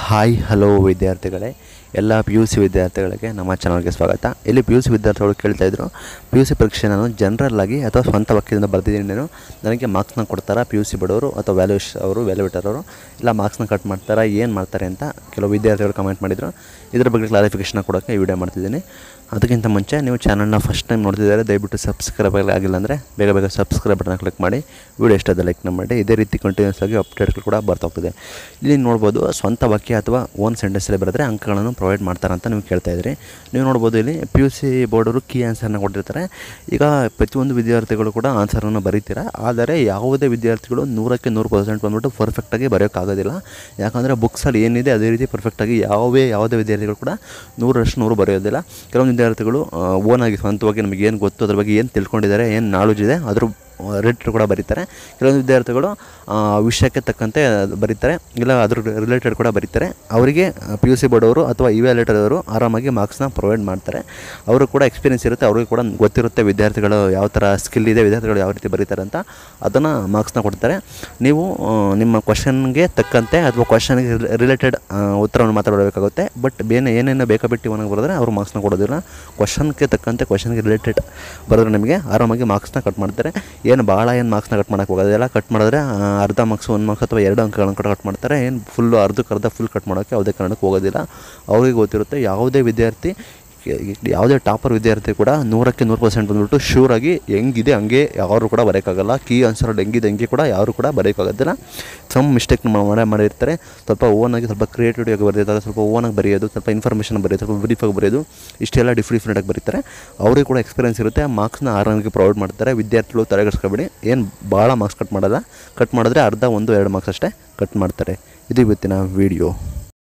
hi hello ವಿದ್ಯಾರ್ಥಿಗಳೇ ಎಲ್ಲ P U C ವಿದ್ಯಾರ್ಥಿಗಳಿಗೆ ನಮ್ಮ ಚಾನಲ್ಗೆ ಸ್ವಾಗತ ಇಲ್ಲಿ ಪಿ ಯು ಸಿ ವಿದ್ಯಾರ್ಥಿಗಳು ಕೇಳ್ತಾ ಇದ್ರು ಪಿ ಯು ಸಿ ಪರೀಕ್ಷೆ ನಾನು ಜನರಲ್ ಆಗಿ ಅಥವಾ ಸ್ವಂತ ವಾಕ್ಯದಿಂದ ಬರೆದಿದ್ದೀನಿ ನಾನು ನನಗೆ ಮಾರ್ಕ್ಸ್ನ ಕೊಡ್ತಾರಾ ಪಿ ಯು ಸಿ ಬಡವರು ಅಥವಾ ವ್ಯಾಲ್ಯೂಷ್ ಅವರು ವ್ಯಾಲ್ಯೂಟರ್ ಅವರು ಇಲ್ಲ ಮಾರ್ಕ್ಸ್ನ ಕಟ್ ಮಾಡ್ತಾರಾ ಏನು ಮಾಡ್ತಾರೆ ಅಂತ ಕೆಲವು ವಿದ್ಯಾರ್ಥಿಗಳು ಕಮೆಂಟ್ ಮಾಡಿದರು ಇದ್ರ ಬಗ್ಗೆ ಕ್ಲಾರಿಫಿಕೇಷನ್ ಕೊಡೋಕ್ಕೆ ಈ ವಿಡಿಯೋ ಮಾಡ್ತಿದ್ದೀನಿ ಅದಕ್ಕಿಂತ ಮುಂಚೆ ನೀವು ಚಾನಲ್ನ ಫಸ್ಟ್ ಟೈಮ್ ನೋಡ್ತಿದ್ದಾರೆ ದಯವಿಟ್ಟು ಸಬ್ಸ್ಕ್ರೈಬ್ ಆಗಿಲ್ಲ ಅಂದರೆ ಬೇಗ ಬೇಗ ಸಬ್ಸ್ಕ್ರೈಬ್ ಬಟನ್ ಕ್ಲಿಕ್ ಮಾಡಿ ವಿಡಿಯೋ ಇಷ್ಟದ ಲೈಕ್ ಮಾಡಿ ಇದೇ ರೀತಿ ಕಂಟಿನ್ಯೂಸ್ ಆಗಿ ಅಪ್ಡೇಟ್ಗಳು ಕೂಡ ಬರ್ತಾ ಹೋಗ್ತದೆ ಇಲ್ಲಿ ನೋಡ್ಬೋದು ಸ್ವಂತ ವಾಕ್ಯ ಅಥವಾ ಓನ್ ಸೆಂಟೆನ್ಸಲ್ಲಿ ಬರೆದ್ರೆ ಅಂಕಗಳನ್ನು ಪ್ರೊವೈಡ್ ಮಾಡ್ತಾರೆ ಅಂತ ನೀವು ಕೇಳ್ತಾ ಇದ್ರಿ ನೀವು ನೋಡ್ಬೋದು ಇಲ್ಲಿ ಪಿ ಯು ಸಿ ಬೋರ್ಡವರು ಕೀ ಆನ್ಸರ್ನ ಕೊಟ್ಟಿರ್ತಾರೆ ಈಗ ಪ್ರತಿಯೊಂದು ವಿದ್ಯಾರ್ಥಿಗಳು ಕೂಡ ಆನ್ಸರನ್ನು ಬರೀತೀರ ಆದರೆ ಯಾವುದೇ ವಿದ್ಯಾರ್ಥಿಗಳು ನೂರಕ್ಕೆ ನೂರು ಪರ್ಸೆಂಟ್ ಬಂದ್ಬಿಟ್ಟು ಪರ್ಫೆಕ್ಟಾಗಿ ಬರೆಯೋಕ್ಕಾಗೋದಿಲ್ಲ ಯಾಕಂದರೆ ಬುಕ್ಸಲ್ಲಿ ಏನಿದೆ ಅದೇ ರೀತಿ ಪರ್ಫೆಕ್ಟಾಗಿ ಯಾವೇ ಯಾವುದೇ ವಿದ್ಯಾರ್ಥಿಗಳು ಕೂಡ ನೂರಷ್ಟು ನೂರು ಬರೆಯೋದಿಲ್ಲ ಕೆಲವೊಂದು ವಿದ್ಯಾರ್ಥಿಗಳು ಓನಾಗಿ ಸ್ವಂತವಾಗಿ ನಮಗೆ ಏನು ಗೊತ್ತು ಅದ್ರ ಬಗ್ಗೆ ಏನು ತಿಳ್ಕೊಂಡಿದ್ದಾರೆ ಏನು ನಾಲೆಜ್ ಇದೆ ಅದ್ರ ರೇಟ್ ಕೂಡ ಬರೀತಾರೆ ಕೆಲವೊಂದು ವಿದ್ಯಾರ್ಥಿಗಳು ಆ, ವಿಷಯಕ್ಕೆ ತಕ್ಕಂತೆ ಬರೀತಾರೆ ಇಲ್ಲ ಅದ್ರ ರಿಲೇಟೆಡ್ ಕೂಡ ಬರೀತಾರೆ ಅವರಿಗೆ ಪಿ ಯು ಸಿ ಬೋರ್ಡ್ ಅವರು ಅಥವಾ ಇವ್ಯಾಲೇಟರ್ ಅವರು ಆರಾಮಾಗಿ ಮಾರ್ಕ್ಸ್ನ ಪ್ರೊವೈಡ್ ಮಾಡ್ತಾರೆ ಅವರು ಕೂಡ ಎಕ್ಸ್ಪೀರಿಯನ್ಸ್ ಇರುತ್ತೆ ಅವ್ರಿಗೆ ಕೂಡ ಗೊತ್ತಿರುತ್ತೆ ವಿದ್ಯಾರ್ಥಿಗಳು ಯಾವ ಥರ ಸ್ಕಿಲ್ ಇದೆ ವಿದ್ಯಾರ್ಥಿಗಳು ಯಾವ ರೀತಿ ಬರೀತಾರೆ ಅಂತ ಅದನ್ನು ಮಾರ್ಕ್ಸ್ನ ಕೊಡ್ತಾರೆ ನೀವು ಆ, ನಿಮ್ಮ ಕ್ವಶನ್ಗೆ ತಕ್ಕಂತೆ ಅಥವಾ ಕ್ವಶನ್ಗೆ ರಿಲೇಟೆಡ್ ಉತ್ತರವನ್ನು ಮಾತಾಡಬೇಕಾಗುತ್ತೆ ಬಟ್ ಬೇನೆ ಏನೇನು ಬೇಕಾ ಬಿಟ್ಟು ಇವನಿಗೆ ಬರೆದ್ರೆ ಅವರು ಮಾರ್ಕ್ಸ್ನ ಕೊಡೋದಿಲ್ಲ ಕ್ವಶನ್ಗೆ ತಕ್ಕಂತೆ ಕ್ವಶನ್ಗೆ ರಿಲೇಟೆಡ್ ಬರೆದ್ರೆ ನಿಮಗೆ ಆರಾಮಾಗಿ ಮಾರ್ಕ್ಸ್ನ ಕಟ್ ಮಾಡ್ತಾರೆ ಏನು ಭಾಳ ಏನು ಮಾರ್ಕ್ಸ್ನ ಕಟ್ ಮಾಡೋಕ್ಕೆ ಹೋಗೋದಿಲ್ಲ ಕಟ್ ಮಾಡಿದ್ರೆ ಆ, ಅರ್ಧ ಮಾರ್ಕ್ಸ್ ಒಂದು ಮಾರ್ಕ್ಸ್ ಅಥವಾ ಎರಡು ಅಂಕಗಳನ್ನು ಕೂಡ ಕಟ್ ಮಾಡ್ತಾರೆ ಏನು ಫುಲ್ಲು ಅರ್ಧಕ್ಕೆ ಅರ್ಧ ಫುಲ್ ಕಟ್ ಮಾಡೋಕ್ಕೆ ಯಾವುದೇ ಕಾರಣಕ್ಕೆ ಹೋಗೋದಿಲ್ಲ ಅವ್ರಿಗೆ ಗೊತ್ತಿರುತ್ತೆ ಯಾವುದೇ ವಿದ್ಯಾರ್ಥಿ ಯಾವುದೇ ಟಾಪರ್ ವಿದ್ಯಾರ್ಥಿ ಕೂಡ ನೂರಕ್ಕೆ ನೂರು ಪರ್ಸೆಂಟ್ ಬಂದ್ಬಿಟ್ಟು ಶೂರಾಗಿ ಹೆಂಗಿದೆ ಹಂಗೆ ಯಾರು ಕೂಡ ಬರೋಕ್ಕಾಗಲ್ಲ ಕೀ ಆನ್ಸರ್ ಹೆಂಗಿದೆ ಹಂಗೆ ಕೂಡ ಯಾರು ಕೂಡ ಬರೋಕ್ಕಾಗೋದಿಲ್ಲ ಸಮ್ ಮಿಸ್ಟೇಕ್ ಮಾಡೇ ಮಾಡಿರ್ತಾರೆ ಸ್ವಲ್ಪ ಓನಾಗಿ ಸ್ವಲ್ಪ ಕ್ರಿಯೇಟಿವಿಟಿ ಆಗಿ ಬರೆದಿರ್ತಾರೆ ಸ್ವಲ್ಪ ಓನಾಗಿ ಬರೆಯೋದು ಸ್ವಲ್ಪ ಇನ್ಫಾರ್ಮೇಷನ್ ಬರೆಯೋದು ಸ್ವಲ್ಪ ಬ್ರೀಫಾಗಿ ಬರೆಯೋದು ಇಷ್ಟೆಲ್ಲ ಡಿಫ್ರೆಂಟ್ ಡಿಫ್ರೆಂಟಾಗಿ ಬರೀತಾರೆ ಅವ್ರಿಗೆ ಕೂಡ ಎಕ್ಸ್ಪೀರಿಯನ್ಸ್ ಇರುತ್ತೆ ಮಾರ್ಕ್ಸ್ನ ಆರಾಮಾಗಿ ಪ್ರೊವೈಡ್ ಮಾಡ್ತಾರೆ ವಿದ್ಯಾರ್ಥಿಗಳು ತಲೆಗೆಡ್ಸ್ಕೊಬೇಡಿ ಏನು ಭಾಳ ಮಾರ್ಕ್ಸ್ ಕಟ್ ಮಾಡಲ್ಲ ಕಟ್ ಮಾಡಿದ್ರೆ ಅರ್ಧ ಒಂದು ಎರಡು ಮಾರ್ಕ್ಸ್ ಅಷ್ಟೇ ಕಟ್ ಮಾಡ್ತಾರೆ ಇದು ಇವತ್ತಿನ ವಿಡಿಯೋ